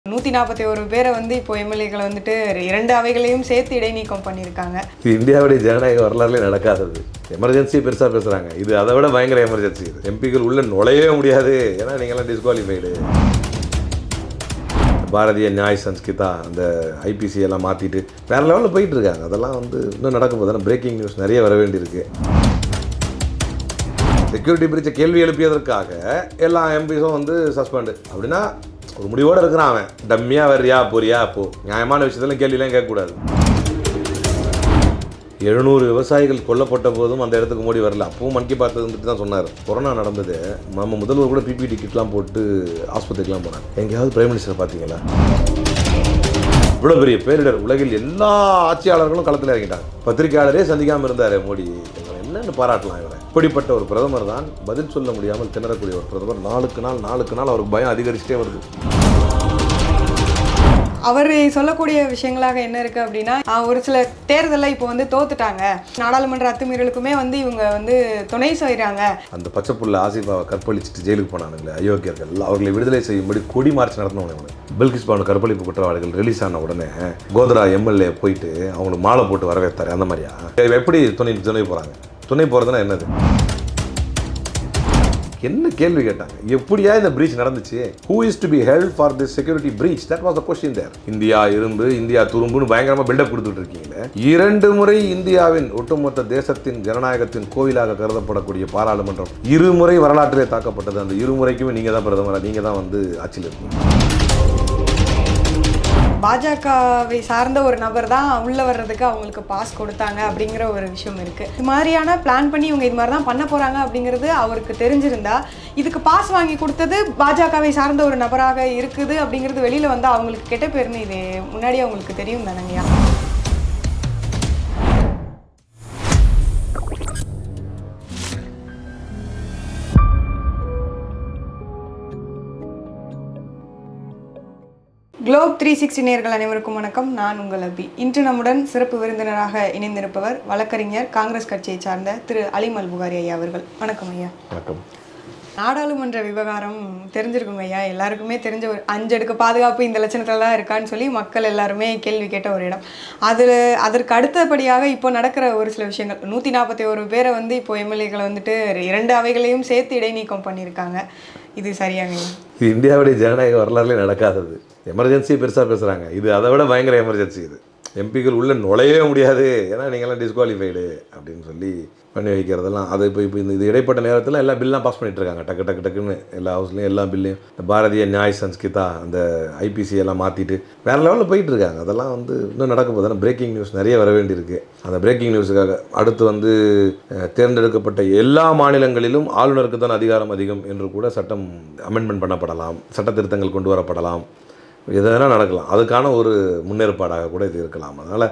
நூற்றி நாற்பத்தி ஒரு பேரை வந்து இப்போ எம்எல்ஏக்களை வந்துட்டு இரண்டு அவைகளையும் சேர்த்து இடைநீக்கம் பண்ணியிருக்காங்க இது இந்தியாவுடைய ஜனநாயக வரலாறுலே நடக்காதது எமர்ஜென்சி பெருசாக பேசுகிறாங்க இது அதை விட பயங்கர எமர்ஜென்சி இது எம்பிக்கள் உள்ள நுழையவே முடியாது ஏன்னா நீங்களாம் டிஸ்குவாலிஃபைடு பாரதிய நியாய் சன்ஸ்கிதா அந்த ஐபிசி எல்லாம் மாற்றிட்டு வேற லெவலில் போயிட்டு இருக்காங்க அதெல்லாம் வந்து இன்னும் நடக்க போதுனா பிரேக்கிங் நியூஸ் நிறைய வர வேண்டியிருக்கு செக்யூரிட்டி பிரிச்ச கேள்வி எழுப்பியதற்காக எல்லா எம்பிஸும் வந்து சஸ்பெண்டு அப்படின்னா ஒரு முடிவோடு இருக்கிறான் அவன் டம்மியாக வர்றியா போறியா போ நியாயமான விஷயத்துல கேள்வியெல்லாம் கேட்கக்கூடாது எழுநூறு விவசாயிகள் கொல்லப்பட்ட போதும் அந்த இடத்துக்கு மோடி வரல அப்பவும் மன் கி பாத் வந்துட்டு தான் சொன்னார் கொரோனா நடந்தது நம்ம முதல்வர் கூட பிபி டிக்கெட்லாம் போட்டு ஆஸ்பத்திரிக்கெலாம் போனாங்க எங்கேயாவது பிரைம் மினிஸ்டர் பார்த்தீங்களா இவ்வளோ பெரிய பேரிடர் உலகில் எல்லா ஆட்சியாளர்களும் களத்தில் இறங்கிட்டாங்க பத்திரிகையாளரே சந்திக்காமல் இருந்தார் மோடி இவரை என்னன்னு பாராட்டலாம் இவரை இப்படிப்பட்ட ஒரு பிரதமர் தான் பதில் சொல்ல முடியாமல் திணறக்கூடிய ஒரு பிரதமர் நாளுக்கு நாள் நாளுக்கு நாள் அவருக்கு பயம் அதிகரிச்சுட்டே வருது அவர் சொல்லக்கூடிய விஷயங்களாக என்ன இருக்குது அப்படின்னா ஆஹ், ஒரு சில தேர்தலில் இப்போ வந்து தோத்துட்டாங்க நாடாளுமன்ற அத்துமீறலுக்குமே வந்து இவங்க வந்து துணை செய்கிறாங்க அந்த பச்சைப்புள்ள ஆசிஃபாவை கற்பழிச்சிட்டு ஜெயிலுக்கு போனானுங்களே அயோக்கியர்கள் அவர்களை விடுதலை செய்யும்படி கொடி மார்ச் நடத்தினவங்க இவனு பில்கிஸ் பானு கற்பழிப்பு குற்றவாளிகள் ரிலீஸ் ஆன உடனே கோத்ரா எம்எல்ஏ போயிட்டு அவங்களுக்கு மாலை போட்டு வரவேற்றாரு அந்த மாதிரியா இவ எப்படி துணை துணை போகிறாங்க துணை போகிறதுனா என்னது என்ன கேள்வி கேட்டாங்க எப்படியா இந்த பிரீச் நடந்துச்சு who is to be held for this security breach that was the question there India இரும்பு இந்தியா துரும்புன்னு பயங்கரமா பில்டப் கொடுத்துட்டு இருக்கீங்களே இரண்டு முறை இந்தியாவின் ஒட்டுமொத்த தேசத்தின் ஜனநாயகத்தின் கோவிலாக கருதப்படக்கூடிய பாராளுமன்றம் இருமுறை வரலாற்றிலே தாக்கப்பட்டது அந்த இருமுறைக்குமே நீங்க தான் பிரதமரா நீங்க தான் வந்து ஆட்சியில் இருக்கீங்க பாஜகவை சார்ந்த ஒரு நபர் தான் உள்ளே வர்றதுக்கு அவங்களுக்கு பாஸ் கொடுத்தாங்க அப்படிங்கிற ஒரு விஷயம் இருக்குது இது மாதிரியான பிளான் பண்ணி இவங்க இது மாதிரி தான் பண்ண போகிறாங்க அப்படிங்கிறது அவருக்கு தெரிஞ்சிருந்தா இதுக்கு பாஸ் வாங்கி கொடுத்தது பாஜகவை சார்ந்த ஒரு நபராக இருக்குது அப்படிங்கிறது வெளியில் வந்து அவங்களுக்கு கெட்ட பேருன்னு இது முன்னாடி அவங்களுக்கு தெரியும் தானங்கய்யா குளோப் த்ரீ சிக்ஸ்டி நேர்கள் அனைவருக்கும் வணக்கம் நான் உங்கள் அபி இன்று நம்முடன் சிறப்பு விருந்தினராக இணைந்திருப்பவர் வழக்கறிஞர் காங்கிரஸ் கட்சியை சார்ந்த திரு அலிமல் புகாரி ஐயா அவர்கள் வணக்கம் ஐயா வணக்கம் நாடாளுமன்ற விவகாரம் தெரிஞ்சிருக்குங்க ஐயா எல்லாருக்குமே தெரிஞ்ச ஒரு அஞ்சடுக்கு பாதுகாப்பு இந்த லட்சணத்தில் தான் இருக்கான்னு சொல்லி மக்கள் எல்லாருமே கேள்வி கேட்ட ஒரு இடம் அதில் அதற்கு அடுத்தபடியாக இப்போ நடக்கிற ஒரு சில விஷயங்கள் நூற்றி நாற்பத்தி ஒரு பேரை வந்து இப்போ எம்எல்ஏக்களை வந்துட்டு இரண்டு அவைகளையும் சேர்த்து இடைநீக்கம் பண்ணியிருக்காங்க இது சரியாங்க ஐயா இது இந்தியாவுடைய ஜனநாயக வரலாறுலே நடக்காதது எமர்ஜென்சி பெருசாக பேசுகிறாங்க இது அதை விட பயங்கர எமர்ஜென்சி இது எம்பிக்கள் உள்ள நுழையவே முடியாது ஏன்னா நீங்களாம் டிஸ்குவாலிஃபைடு அப்படின்னு சொல்லி பண்ணி வைக்கிறதெல்லாம் அது இப்போ இப்போ இந்த இது இடைப்பட்ட நேரத்தில் எல்லா பில்லாம் பாஸ் பண்ணிட்டு இருக்காங்க டக்கு டக்கு டக்குன்னு எல்லா ஹவுஸ்லையும் எல்லா பில்லையும் இந்த பாரதிய நியாய் சன்ஸ்கிதா அந்த ஐபிசி எல்லாம் மாற்றிட்டு வேற லெவலில் போயிட்டு இருக்காங்க அதெல்லாம் வந்து இன்னும் நடக்க போதுனா பிரேக்கிங் நியூஸ் நிறைய வர வேண்டியிருக்கு அந்த பிரேக்கிங் நியூஸுக்காக அடுத்து வந்து அஹ், தேர்ந்தெடுக்கப்பட்ட எல்லா மாநிலங்களிலும் ஆளுநருக்கு தான் அதிகாரம் அதிகம் என்று கூட சட்டம் அமெண்ட்மெண்ட் பண்ணப்படலாம் சட்ட திருத்தங்கள் கொண்டு வரப்படலாம் எதனா நடக்கலாம் அதுக்கான ஒரு முன்னேற்பாடாக கூட இது இருக்கலாம் அதனால்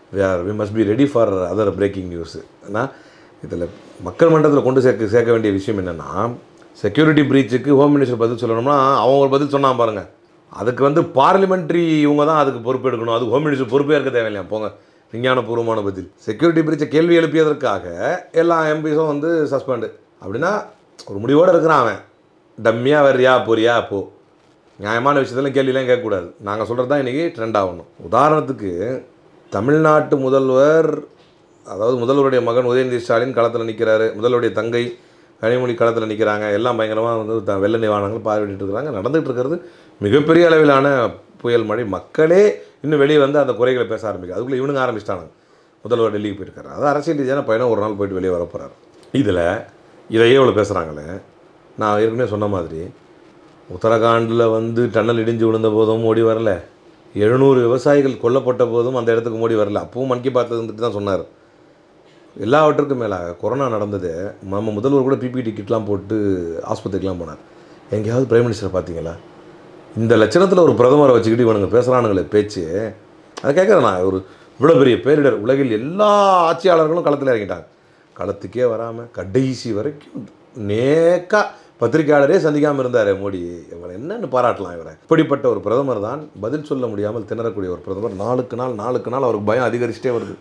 we must be ready for other breaking news ஏன்னா இதில் மக்கள் மன்றத்தில் கொண்டு சேர்க்க சேர்க்க வேண்டிய விஷயம் என்னென்னா செக்யூரிட்டி பிரீச்சுக்கு ஹோம் மினிஸ்டர் பதில் சொல்லணும்னா அவங்க ஒரு பதில் சொன்னா பாருங்கள் அதுக்கு வந்து பார்லிமெண்ட்ரி இவங்க தான் அதுக்கு பொறுப்பு எடுக்கணும் அது ஹோம் மினிஸ்டர் பொறுப்பே இருக்க தேவையில்லையா போங்க விஞ்ஞானபூர்வமான பதில் செக்யூரிட்டி பிரீச்சை கேள்வி எழுப்பியதற்காக எல்லா எம்பிஸும் வந்து சஸ்பெண்டு அப்படின்னா ஒரு முடிவோடு இருக்கிறான் அவன் டம்மியாக வர்றியா போறியா போ நியாயமான விஷயத்தில் கேள்வியெல்லாம் கேட்கக்கூடாது நாங்கள் சொல்கிறது தான் இன்றைக்கி ட்ரெண்ட் ஆகணும் உதாரணத்துக்கு தமிழ்நாட்டு முதல்வர் அதாவது முதல்வருடைய மகன் உதயநிதி ஸ்டாலின் களத்தில் நிற்கிறாரு முதல்வருடைய தங்கை கனிமொழி களத்தில் நிற்கிறாங்க எல்லாம் பயங்கரமாக வந்து த வெள்ள நிவாரணங்கள் பார்வையிட்டு இருக்கிறாங்க நடந்துகிட்டு இருக்கிறது மிகப்பெரிய அளவிலான புயல் மழை மக்களே இன்னும் வெளியே வந்து அந்த குறைகளை பேச ஆரம்பிக்கும் அதுக்குள்ளே இவனுங்க ஆரம்பிச்சிட்டாங்க முதல்வர் டெல்லிக்கு போயிருக்காரு அது அரசியல் ரீதியான பயணம் ஒரு நாள் போயிட்டு வெளியே வர போகிறாரு இதில் இதையே இவ்வளோ பேசுகிறாங்களே நான் ஏற்கனவே சொன்ன மாதிரி உத்தரகாண்டில் வந்து டன்னல் இடிஞ்சு விழுந்த போதும் மோடி வரல எழுநூறு விவசாயிகள் கொல்லப்பட்ட போதும் அந்த இடத்துக்கு மோடி வரல அப்பவும் மன் கி பாத் வந்துட்டு தான் சொன்னார் எல்லாவற்றுக்கும் மேலாக கொரோனா நடந்தது நம்ம முதல்வர் கூட பிபி டிக்கெட்லாம் போட்டு ஆஸ்பத்திரிக்கெலாம் போனார் எங்கேயாவது பிரைம் மினிஸ்டர் பார்த்தீங்களா இந்த லட்சணத்தில் ஒரு பிரதமரை வச்சுக்கிட்டு இவனுங்க பேசுகிறானுங்களே பேச்சு அதை கேட்குறேன் நான் ஒரு இவ்வளோ பெரிய பேரிடர் உலகில் எல்லா ஆட்சியாளர்களும் களத்தில் இறங்கிட்டாங்க களத்துக்கே வராமல் கடைசி வரைக்கும் நேக்கா பத்திரிகையாளரே சந்திக்காமல் இருந்தார் மோடி இவங்களை என்னன்னு பாராட்டலாம் இவரை இப்படிப்பட்ட ஒரு பிரதமர் தான் பதில் சொல்ல முடியாமல் திணறக்கூடிய ஒரு பிரதமர் நாளுக்கு நாள் நாளுக்கு நாள் அவருக்கு பயம் அதிகரிச்சுட்டே வருது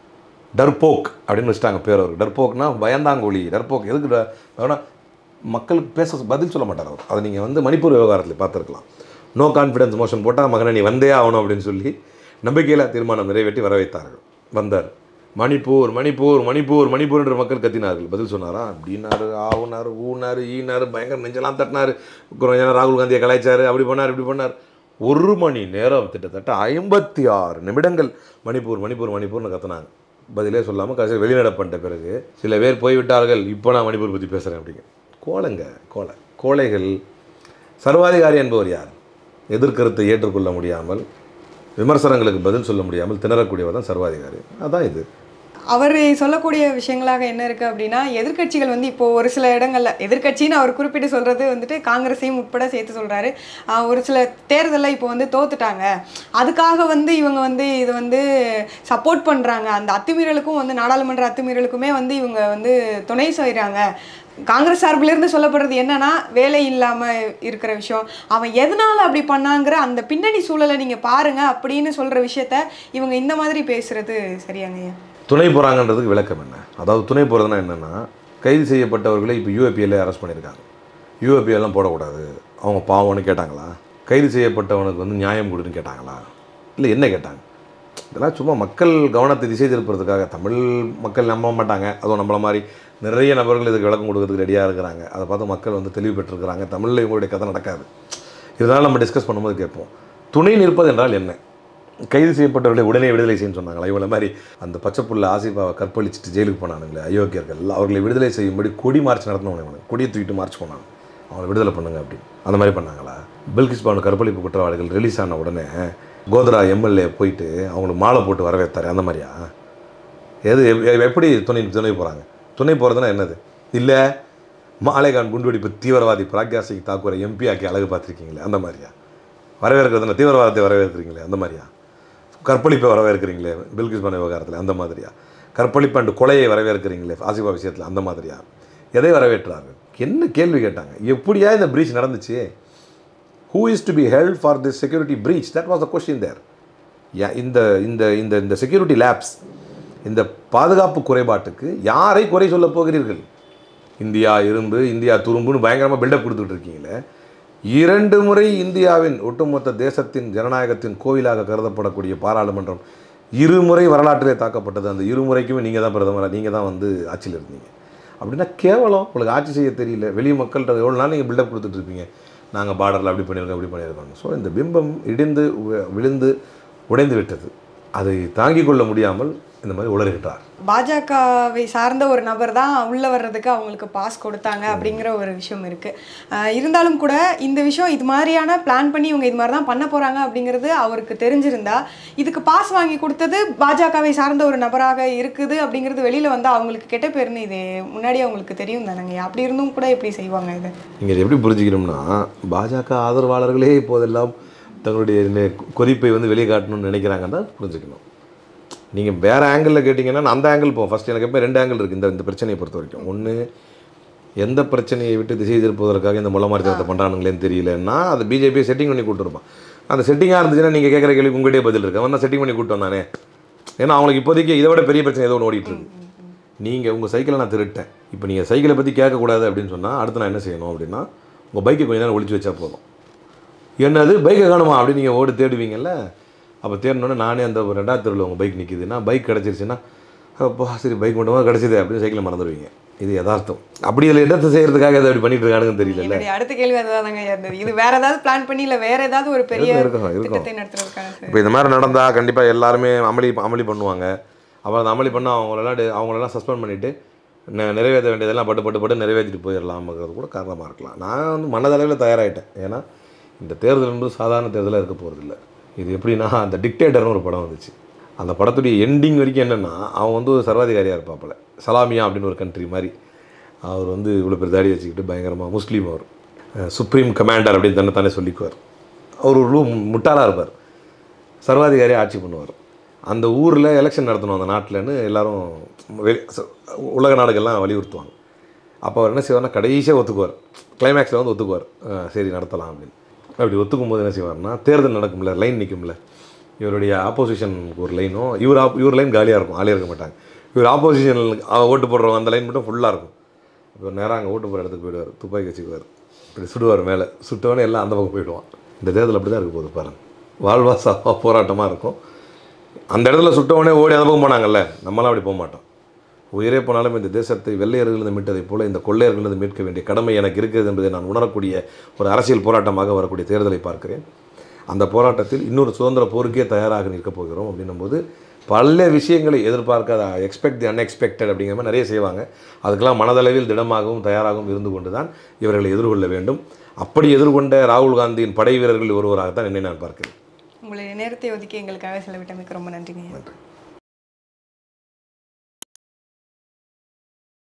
டர்போக் அப்படின்னு வச்சுட்டாங்க பேர் அவருக்கு டர்போக்னா பயந்தாங்கொழி டர்போக் எதுக்கு ட- வேணா மக்களுக்கு பேச பதில் சொல்ல மாட்டார் அவர் அதை நீங்கள் வந்து மணிப்பூர் விவகாரத்தில் பார்த்துருக்கலாம் நோ கான்ஃபிடன்ஸ் மோஷன் போட்டால் மகனை நீ வந்தே ஆகணும் அப்படின்னு சொல்லி நம்பிக்கையில்லா தீர்மானம் நிறைவேற்றி வர வைத்தார்கள் வந்தார் மணிப்பூர் மணிப்பூர் மணிப்பூர் மணிப்பூர் என்று மக்கள் கத்தினார்கள் பதில் சொன்னாரா அப்படின்னாரு ஆவுனாரு ஊனாரு ஈனாரு பயங்கர நெஞ்செல்லாம் தட்டினாரு கொஞ்ச நேரம் ராகுல் காந்தியை கலாய்ச்சாரு அப்படி பண்ணார் இப்படி பண்ணார் ஒரு மணி நேரம் கிட்டத்தட்ட ஐம்பத்தி ஆறு நிமிடங்கள் மணிப்பூர் மணிப்பூர் மணிப்பூர்னு கத்துனாங்க பதிலே சொல்லாமல் கடைசியில் வெளிநடப்பு பண்ணிட்ட பிறகு சில பேர் போய்விட்டார்கள் இப்போ நான் மணிப்பூர் பற்றி பேசுகிறேன் அப்படிங்க கோலைங்க கோலை கோழைகள் சர்வாதிகாரி என்பவர் யார் எதிர்கருத்தை ஏற்றுக்கொள்ள முடியாமல் விமர்சனங்களுக்கு பதில் சொல்ல முடியாமல் திணறக்கூடியவர் தான் சர்வாதிகாரி அதான் இது அவர் சொல்லக்கூடிய விஷயங்களாக என்ன இருக்குது அப்படின்னா எதிர்க்கட்சிகள் வந்து இப்போ ஒரு சில இடங்கள்ல எதிர்க்கட்சின்னு அவர் குறிப்பிட்டு சொல்கிறது வந்துட்டு காங்கிரஸையும் உட்பட சேர்த்து சொல்கிறாரு ஒரு சில தேர்தலில் இப்போ வந்து தோத்துட்டாங்க அதுக்காக வந்து இவங்க வந்து இது வந்து சப்போர்ட் பண்ணுறாங்க அந்த அத்துமீறலுக்கும் வந்து நாடாளுமன்ற அத்துமீறலுக்குமே வந்து இவங்க வந்து துணை செய்கிறாங்க காங்கிரஸ் சார்பிலிருந்து சொல்லப்படுறது என்னன்னா வேலை இல்லாமல் இருக்கிற விஷயம் அவன் எதனால அப்படி பண்ணாங்கிற அந்த பின்னணி சூழலை நீங்கள் பாருங்க அப்படின்னு சொல்கிற விஷயத்த இவங்க இந்த மாதிரி பேசுறது சரியாங்கய்யா துணை போகிறாங்கன்றதுக்கு விளக்கம் என்ன அதாவது துணை போகிறதுனா என்னென்னா கைது செய்யப்பட்டவர்களை இப்போ யூஏபிஎல்ல அரெஸ்ட் பண்ணியிருக்காங்க யூஏபிஎல்லாம் போடக்கூடாது அவங்க பாவம்னு கேட்டாங்களா கைது செய்யப்பட்டவனுக்கு வந்து நியாயம் கொடுன்னு கேட்டாங்களா இல்லை என்ன கேட்டாங்க இதெல்லாம் சும்மா மக்கள் கவனத்தை திசை திருப்புறதுக்காக தமிழ் மக்கள் நம்ப மாட்டாங்க அதுவும் நம்மள மாதிரி நிறைய நபர்கள் இதுக்கு விளக்கம் கொடுக்கறதுக்கு ரெடியாக இருக்கிறாங்க அதை பார்த்து மக்கள் வந்து தெளிவு பெற்றிருக்கிறாங்க தமிழில் இவங்களுடைய கதை நடக்காது இருந்தாலும் நம்ம டிஸ்கஸ் பண்ணும்போது கேட்போம் துணை நிற்பது என்றால் என்ன கைது செய்யப்பட்டவர்களை உடனே விடுதலை செய்யணும்னு சொன்னாங்களா இவளை மாதிரி அந்த பச்சைப்புள்ள ஆசிஃபாவை கற்பழிச்சிட்டு ஜெயிலுக்கு போனானுங்களே அயோக்கியர்கள் அவர்களை விடுதலை செய்யும்படி கொடி மார்ச் நடத்தினவங்க இவனுக்கு கொடியை தூக்கிட்டு மார்ச் போனாங்க அவங்களை விடுதலை பண்ணுங்க அப்படின்னு அந்த மாதிரி பண்ணாங்களா பில்கிஸ் பானு கற்பழிப்பு குற்றவாளிகள் ரிலீஸ் ஆன உடனே கோத்ரா எம்எல்ஏ போயிட்டு அவங்களுக்கு மாலை போட்டு வரவேற்றாரு அந்த மாதிரியா எது எப்- எப்படி துணை துணை போகிறாங்க துணை போகிறதுனா என்னது இல்லை மாலேகான் குண்டுவெடிப்பு தீவிரவாதி பிராக்யா சிங் தாக்கூரை எம்பி ஆக்கி அழகு பார்த்துருக்கீங்களே அந்த மாதிரியா வரவேற்கிறதுனா தீவிரவாதத்தை வரவேற்கிறீங்களே அந்த மாதிரியா கற்பழிப்பை வரவேற்கிறீங்களே பில்கிஸ் பானு விவகாரத்தில் அந்த மாதிரியா கற்பழிப்பு அண்டு கொலையை வரவேற்கிறீங்களே ஆசிபா விஷயத்தில் அந்த மாதிரியா எதை வரவேற்றார்கள் என்ன கேள்வி கேட்டாங்க எப்படியா இந்த பிரீச் நடந்துச்சு who is to be held for this security breach that was the question there இந்த இந்த இந்த இந்த செக்யூரிட்டி லேப்ஸ் இந்த பாதுகாப்பு குறைபாட்டுக்கு யாரை குறை சொல்ல போகிறீர்கள் இந்தியா இரும்பு இந்தியா துரும்புன்னு பயங்கரமாக பில்டப் கொடுத்துட்டு இருக்கீங்களே இரண்டு முறை இந்தியாவின் ஒட்டுமொத்த தேசத்தின் ஜனநாயகத்தின் கோவிலாக கருதப்படக்கூடிய பாராளுமன்றம் இருமுறை வரலாற்றிலே தாக்கப்பட்டது அந்த இருமுறைக்குமே நீங்கள் தான் பிரதமர் நீங்கள் தான் வந்து ஆட்சியில் இருந்தீங்க அப்படின்னா கேவலம் உங்களுக்கு ஆட்சி செய்ய தெரியல வெளி மக்கள்கிட்ட எவ்வளோ நாள் நீங்கள் பில்டப் கொடுத்துட்டு இருப்பீங்க நாங்கள் பார்டரில் அப்படி பண்ணியிருக்கோம் அப்படி பண்ணியிருக்கோம் ஸோ இந்த பிம்பம் இடிந்து வி- விழுந்து உடைந்து விட்டது அதை தாங்கிக் கொள்ள முடியாமல் இந்த மாதிரி உளறுகின்றார் பாஜகவை சார்ந்த ஒரு நபர் தான் உள்ளே வர்றதுக்கு அவங்களுக்கு பாஸ் கொடுத்தாங்க அப்படிங்கிற ஒரு விஷயம் இருக்குது இருந்தாலும் கூட இந்த விஷயம் இது மாதிரியான பிளான் பண்ணி இவங்க இது மாதிரி தான் பண்ண போகிறாங்க அப்படிங்கிறது அவருக்கு தெரிஞ்சிருந்தா இதுக்கு பாஸ் வாங்கி கொடுத்தது பாஜகவை சார்ந்த ஒரு நபராக இருக்குது அப்படிங்கிறது வெளியில் வந்து அவங்களுக்கு கெட்ட பேருன்னு இது முன்னாடி அவங்களுக்கு தெரியும் தானங்க அப்படி இருந்தும் கூட எப்படி செய்வாங்க இது நீங்கள் இதை எப்படி புரிஞ்சுக்கணும்னா பாஜக ஆதரவாளர்களே இப்போதெல்லாம் தங்களுடைய நெ- கொதிப்பை வந்து வெளியே காட்டணும்னு நினைக்கிறாங்கன்னா புரிஞ்சுக்கணும் நீங்கள் வேறு ஆங்கிளில் கேட்டிங்கன்னா நான் அந்த ஆங்கிள் போவோம் ஃபஸ்ட் எனக்கு எப்போ ரெண்டு ஆங்கிள் இருக்குது இந்த இந்த பிரச்சனையை பொறுத்த வரைக்கும் ஒன்று எந்த பிரச்சனையை விட்டு திசை திருப்புவதற்காக இந்த முளமாரித்தனத்தை பண்ணுறானுங்களேன்னு தெரியலன்னா அது பிஜேபியை செட்டிங் பண்ணி கூப்பிட்டுருப்பான் அந்த செட்டிங்காக இருந்துச்சுன்னா நீங்கள் கேட்குற கேள்வி உங்கள்கிட்டயே பதில் இருக்கு அவன் தான் செட்டிங் பண்ணி கூப்பிட்டு வந்தானே ஏன்னா அவங்களுக்கு இப்போதைக்கு இதை விட பெரிய பிரச்சனை ஏதோ ஒன்று ஓடிட்டு இருக்கு நீங்கள் உங்கள் சைக்கிளை நான் திருட்டேன் இப்போ நீங்கள் சைக்கிளை பற்றி கேட்கக்கூடாது அப்படின்னு சொன்னால் அடுத்து நான் என்ன செய்யணும் அப்படின்னா உங்கள் பைக்கை கொஞ்ச நேரம் ஒளிச்சு வச்சா போதும் என்னது பைக்கை காணுமா அப்படின்னு நீங்கள் ஓடி தேடுவீங்கல்ல அப்போ தேடினோடனே நானே அந்த ஒரு ரெண்டாவது தெருவில் உங்கள் பைக் நிற்கிதுன்னா பைக் கிடச்சிருச்சுன்னா அப்பா சரி பைக் மட்டுமா கிடச்சிது அப்படின்னு சைக்கிளை மறந்துடுவீங்க இது யதார்த்தம் அப்படி இதில் இடத்தை செய்கிறதுக்காக இதை அப்படி பண்ணிட்டு இருக்கானுங்கன்னு தெரியல என்னுடைய அடுத்த கேள்வி அதுதாங்க இருந்தது இது வேற ஏதாவது பிளான் பண்ணி இல்லை வேற ஏதாவது ஒரு பெரிய இருக்கும், இருக்கும். திட்டத்தை நடத்துறதுக்கான இப்போ இந்த மாதிரி நடந்தால் கண்டிப்பாக எல்லாருமே அமளி அமளி பண்ணுவாங்க அப்புறம் அந்த அமளி பண்ணால் அவங்களெல்லாம் டி- அவங்களெல்லாம் சஸ்பெண்ட் பண்ணிவிட்டு நிறைவேற்ற வேண்டியதெல்லாம் பட்டு பட்டு பட்டு நிறைவேற்றிட்டு போயிடலாம்ங்கிறது கூட காரணமாக இருக்கலாம் நான் வந்து மனதளவில் தயாராகிட்டேன் ஏன்னா இந்த தேர்தல் என்பது சாதாரண தேர்தலாக இருக்க போகிறதில்ல இது எப்படின்னா அந்த டிக்டேட்டர்னு ஒரு படம் வந்துச்சு அந்த படத்துடைய எண்டிங் வரைக்கும் என்னென்னா அவன் வந்து ஒரு சர்வாதிகாரியாக இருப்பாப்புல சலாமியா அப்படின்னு ஒரு கண்ட்ரி மாதிரி அவர் வந்து இவ்வளோ பெரிய தாடி வச்சுக்கிட்டு பயங்கரமாக முஸ்லீம் அவர் சுப்ரீம் கமாண்டர் அப்படின்னு தன்னை தானே சொல்லிக்குவார் அவர் ஒரு ரூம் முட்டாளாக இருப்பார் சர்வாதிகாரி ஆட்சி பண்ணுவார் அந்த ஊரில் எலெக்ஷன் நடத்தணும் அந்த நாட்டில்னு எல்லாரும் வெளி ச- உலக நாடுகள்லாம் வலியுறுத்துவாங்க அப்போ அவர் என்ன செய்வார்னா கடைசியாக ஒத்துக்குவார் கிளைமேக்ஸில் வந்து ஒத்துக்குவார் "ஆ, சரி நடத்தலாம் அப்படின்னு அப்படி ஒத்துக்கும் போது என்ன செய்வார்னா தேர்தல் நடக்கும்ல லைன் நிற்கும்ல இவருடைய ஆப்போசிஷனுக்கு ஒரு லைனும் இவர் ஆப் இவர் லைன் காலியாக இருக்கும் ஆளே இருக்க மாட்டாங்க இவர் ஆப்போசிஷன் ஓட்டு போடுறவங்க அந்த லைன் மட்டும் ஃபுல்லாக இருக்கும் இப்போ நேராக அங்கே ஓட்டு போகிற இடத்துக்கு போயிடுவார் துப்பாக்கி வச்சுக்குவார் இப்படி சுடுவார் மேலே சுட்டவனே எல்லாம் அந்த பக்கம் போயிடுவான் இந்த தேர்தல் அப்படி தான் இருக்க போகுது பாருங்கள் வாழ்வா சாவா போராட்டமாக இருக்கும் அந்த இடத்துல சுட்டவொடனே ஓடி அந்த பக்கம் போனாங்கல்ல நம்மளாம் அப்படி போக மாட்டோம் உயிரே போனாலும் இந்த தேசத்தை வெள்ளையர்களிருந்து மீட்டதைப் போல இந்த கொள்ளையர்களிருந்து மீட்க வேண்டிய கடமை எனக்கு இருக்கிறது என்பதை நான் உணரக்கூடிய ஒரு அரசியல் போராட்டமாக வரக்கூடிய தேர்தலை பார்க்கிறேன் அந்த போராட்டத்தில் இன்னொரு சுதந்திர போருக்கே தயாராக நிற்கப் போகிறோம் அப்படின்னும் போது பல விஷயங்களை எதிர்பார்க்காத எக்ஸ்பெக்ட் தி அன்எக்ஸ்பெக்டட் அப்படிங்கிற மாதிரி நிறைய செய்வாங்க அதுக்கெல்லாம் மனதளவில் திடமாகவும் தயாராகவும் இருந்து கொண்டு தான் இவர்களை எதிர்கொள்ள வேண்டும் அப்படி எதிர்கொண்ட ராகுல் காந்தியின் படை வீரர்கள் ஒருவராகத்தான் என்னை நான் பார்க்கிறேன் உங்களுடைய நேரத்தை ஒதுக்கி எங்களுக்காக செலவிட்டமைக்கு ரொம்ப நன்றிங்க நன்றி